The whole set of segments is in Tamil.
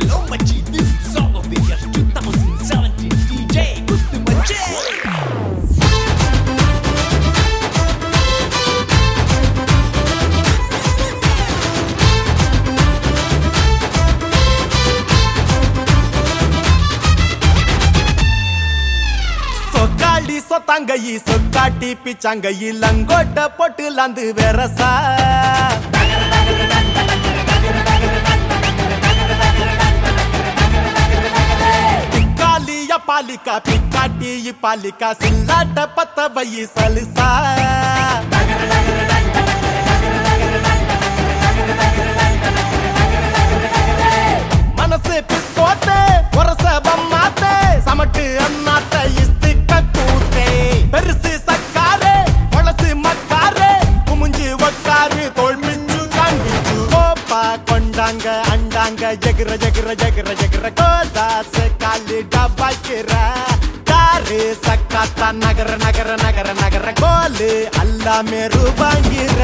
Hello, Machi, this is the song of the year 2017 DJ Kutu Machi. சொக்காளி சொத்தாங்கி சொக்காட்டி பிச்சாங்கி லங்கோட்ட போட்டு லாந்து வெரசா பிக்காலிய பாலிக்கா பிக்காட்டி பாலிக்கா சில்லாட்ட பத்த வை சலுசா மனசு பிஸ்கோட்டு ஒரச பம்மாத்தே சமட்டு அண்ணாத்த இஸ்திக்க கூத்தே பெருசு சக்காரே பழசு மக்காரே குமுஞ்சு ஒக்காரு தோல் மிஞ்சு காண்பிச்சு கோப்பா கொண்டாங்க அண்டாங்க ஜெகிர ஜெகிர ஜெகிர ஜெகிர கோதாசு காலி டபாய்க்கிற தாரு சக்காத்தா நகர நகர நகர நகர கோலு எல்லாமே ரூபாங்கிற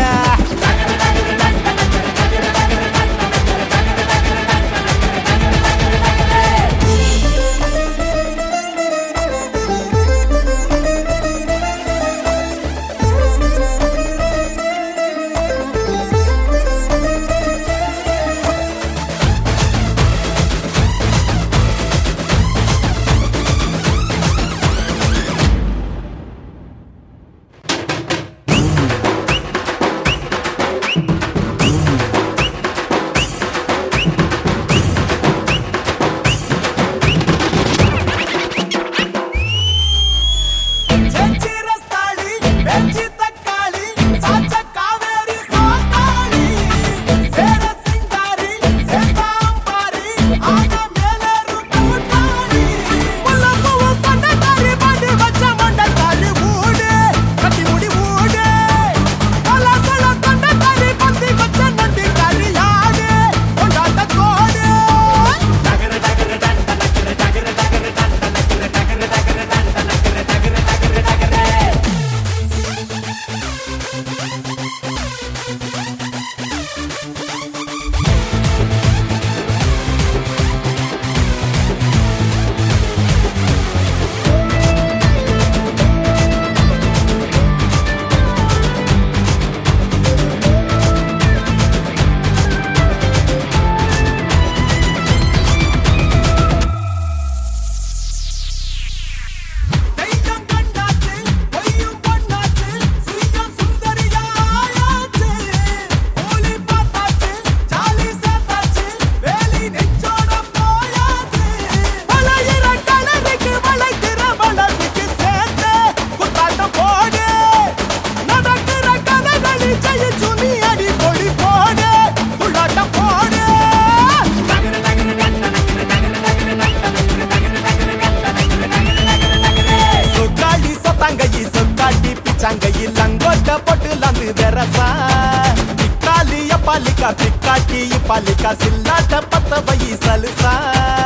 செஞ்சி ரஸ்தாளி, வெஞ்சி தக்காளி, சாச்ச காவேரி சோத்தாளி. சேர சிங்காரி, சேத்தாம்பாரி, ஆன மேலேறும் கூட்டாளி. முல்லைப்பூவு கொண்டைக்காரி, பாடி வச்ச மண்டைக்காரி ஊடு, கட்டி முடி ஊடு. பலாசல கொண்டைக்காரி, பந்தி வச்ச நொண்டிக்காரி யாடு, கொண்டாட்ட கோடு. டகர டகர டன் டனக்கிற, டகர டகர டன் டனக்கிற, டகர டகர டன் டனக்கிற, டகர டகர டகர. தெய்யம் கண்டாச்சு பொய்யும் பொண்ணாச்சு சுயம் சுந்தரியாயாச்சு கூலி பார்த்தாச்சு ஜாலி சேர்த்தாச்சு வேலி நெஞ்சோட போயாச்சு வளையிற கலருக்கு வளைக்கிற வளர்ச்சிக்கு சேர்த்து குத்தாட்டம் போடு நடக்கிற கதைகளி ஜெயிச்சு நீ அடி பொடி போடு துள்ளாட்டம் போடு நகர நகர நகர நகர நகர சொக்காளி சொத்தாங்கி சொக்காட்டி பிச்சாங்கி லங்கோட்ட போட்டு லந்து வெரசா பிக்காலிய பாலிக்கா பிக்காட்டி பாலிக்கா சில்லாட்ட பத்த வை சலுசா